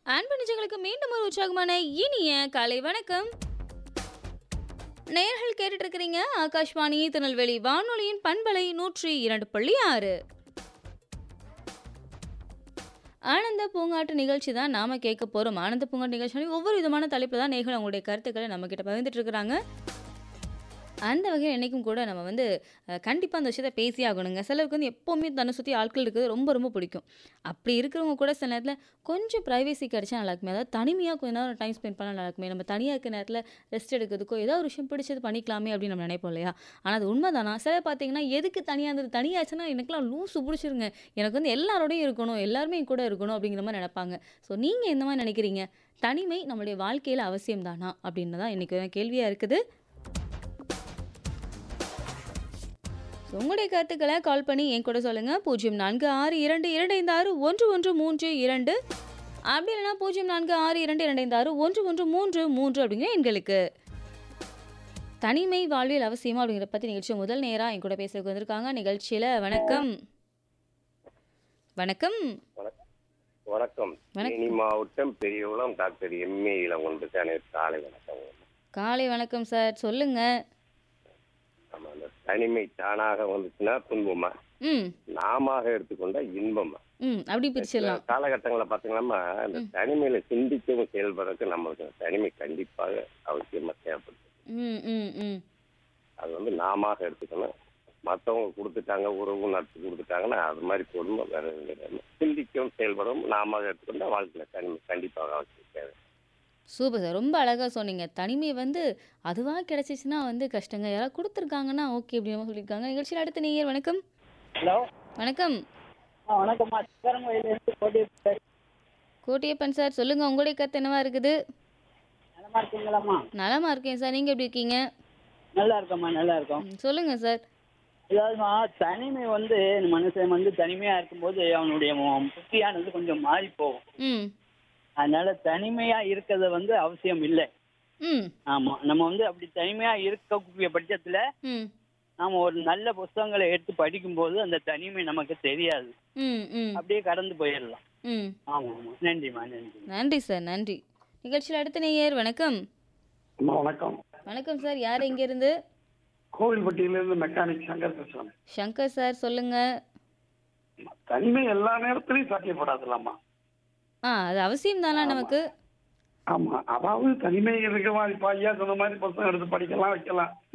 அன்பு நிஜங்களுக்கு மீண்டும் ஒரு உற்சாகமான இனிய காலை வணக்கம் நேர்கள் கேட்டுட்டு இருக்கிறீங்க ஆகாஷ்வாணி திருநெல்வேலி வானொலியின் பண்பலை நூற்றி இரண்டு புள்ளி ஆறு ஆனந்த பூங்காட்டு நிகழ்ச்சி தான் நாம கேட்க போறோம் ஆனந்த பூங்காட்டு நிகழ்ச்சி ஒவ்வொரு விதமான தலைப்புல தான் நேர்கள் அவங்களுடைய கருத்துக்களை நம்ம கிட்ட பகிர்ந்துட்டு இருக்கிறாங்க அந்த வகையில் என்றைக்கும் கூட நம்ம வந்து கண்டிப்பாக அந்த விஷயத்தை பேசி ஆகணுங்க சிலருக்கு வந்து எப்போவுமே தன்னை சுற்றி ஆட்கள் இருக்கிறது ரொம்ப ரொம்ப பிடிக்கும் அப்படி இருக்கிறவங்க கூட சில நேரத்தில் கொஞ்சம் ப்ரைவேசி கிடைச்சா நல்லா இருக்குமே அதாவது தனிமையாக கொஞ்ச நேரம் டைம் ஸ்பெண்ட் பண்ணால் நல்லா இருக்குமே நம்ம தனியாக இருக்க நேரத்தில் ரெஸ்ட் எடுக்கிறதுக்கோ ஏதோ ஒரு விஷயம் பிடிச்சது பண்ணிக்கலாமே அப்படின்னு நம்ம நினைப்போம் இல்லையா ஆனால் அது உண்மைதானா சில பார்த்தீங்கன்னா எதுக்கு தனியாக இருந்தது தனியாச்சுன்னா எனக்குலாம் லூசு பிடிச்சிருங்க எனக்கு வந்து எல்லாரோடையும் இருக்கணும் எல்லாருமே என் கூட இருக்கணும் அப்படிங்கிற மாதிரி நினைப்பாங்க ஸோ நீங்கள் எந்த மாதிரி நினைக்கிறீங்க தனிமை நம்மளுடைய வாழ்க்கையில் அவசியம் தானா அப்படின்னு தான் இன்றைக்கி கேள்வியாக இருக்குது ஸோ உங்களுடைய கருத்துக்களை கால் பண்ணி என் கூட சொல்லுங்கள் பூஜ்ஜியம் நான்கு ஆறு இரண்டு இரண்டு ஐந்து ஆறு ஒன்று ஒன்று மூன்று இரண்டு அப்படி இல்லைனா பூஜ்ஜியம் நான்கு ஆறு இரண்டு இரண்டு ஐந்து ஆறு ஒன்று ஒன்று மூன்று மூன்று அப்படிங்கிற எண்களுக்கு தனிமை வாழ்வியல் அவசியமா அப்படிங்கிற பற்றி நிகழ்ச்சி முதல் நேராக என் கூட பேசுறதுக்கு வந்திருக்காங்க நிகழ்ச்சியில் வணக்கம் வணக்கம் வணக்கம் வணக்கம். தேனி மாவட்டம் பெரியகுளம் டாக்டர் எம்ஏ இளங்கொண்டு அனைவரும் காலை வணக்கம் காலை வணக்கம் சார் சொல்லுங்க ஆமா அந்த தனிமை தானாக வந்துச்சுன்னா துன்பமா ம் நாம எடுத்துக்கொண்டா இன்பமா ம் அப்படி பிரிச்சிடலாம் காலகட்டங்களில் பார்த்தீங்கன்னா இந்த தனிமையில சிந்திக்கவும் செயல்படுறதுக்கு நம்மளுக்கு அந்த தனிமை கண்டிப்பாக அவசியமா தேவைப்படுது ம் ம் ம் அது வந்து நாம எடுத்துக்கணும் மற்றவங்க கொடுத்துட்டாங்க உறவு நட்பு கொடுத்துட்டாங்கன்னா அது மாதிரி கொடுமை வேற எதுவும் கிடையாது சிந்திக்கவும் செயல்படவும் நாம எடுத்துக்கொண்டா வாழ்க்கையில தனிமை கண்டிப்பாக அவசியம் தேவை சூப்பர் சார் ரொம்ப அழகாக சொன்னீங்க தனிமை வந்து அதுவாக கிடைச்சிச்சுன்னா வந்து கஷ்டங்க யாராவது கொடுத்துருக்காங்கன்னா ஓகே அப்படின்னு சொல்லியிருக்காங்க நிகழ்ச்சியில் அடுத்த நேயர் வணக்கம் ஹலோ வணக்கம் ஆ வணக்கம்மா சிவரங்கோயிலேருந்து கோடி பேர் கோட்டியப்பன் சார் சொல்லுங்க உங்களுடைய கருத்து என்னவா இருக்குது நலமா இருக்கீங்களாம்மா நலமா இருக்கேன் சார் நீங்க எப்படி இருக்கீங்க நல்லா இருக்கம்மா நல்லா இருக்கோம் ம், சொல்லுங்க சார் அதாவதுமா தனிமை வந்து மனுஷன் வந்து தனிமையா இருக்கும்போது அவனுடைய மு- புத்தியானது கொஞ்சம் மாறி போகும் ம் அதனால தனிமையா இருக்கிறது வந்து அவசியம் இல்லை ம் ஆமா நம்ம வந்து அப்படி தனிமையா இருக்கக்கூடிய பட்சத்துல ம் நாம ஒரு நல்ல புஸ்தகங்களை எடுத்து படிக்கும்போது அந்த தனிமை நமக்கு தெரியாது ம் ம் அப்படியே கடந்து போயிடலாம் ம் ஆமா ஆமா நன்றிம்மா நன்றி நன்றி சார் நன்றி நிகழ்ச்சியில் அடுத்த நேயர் வணக்கம் அம்மா வணக்கம் வணக்கம் சார் யார் இருந்து கோவில்பட்டியிலிருந்து மெக்கானிக் சங்கர் பேசுறேன் சங்கர் சார் சொல்லுங்க தனிமை எல்லா நேரத்திலையும் சாத்தியப்படாதுல்லம்மா ஆ அது அவசியம் தானா நமக்கு ஆமா அதாவது தனிமை இருக்கிற மாதிரி இப்ப ஐயா சொன்ன மாதிரி புத்தகம் எடுத்து படிக்கலாம் வைக்கலாம்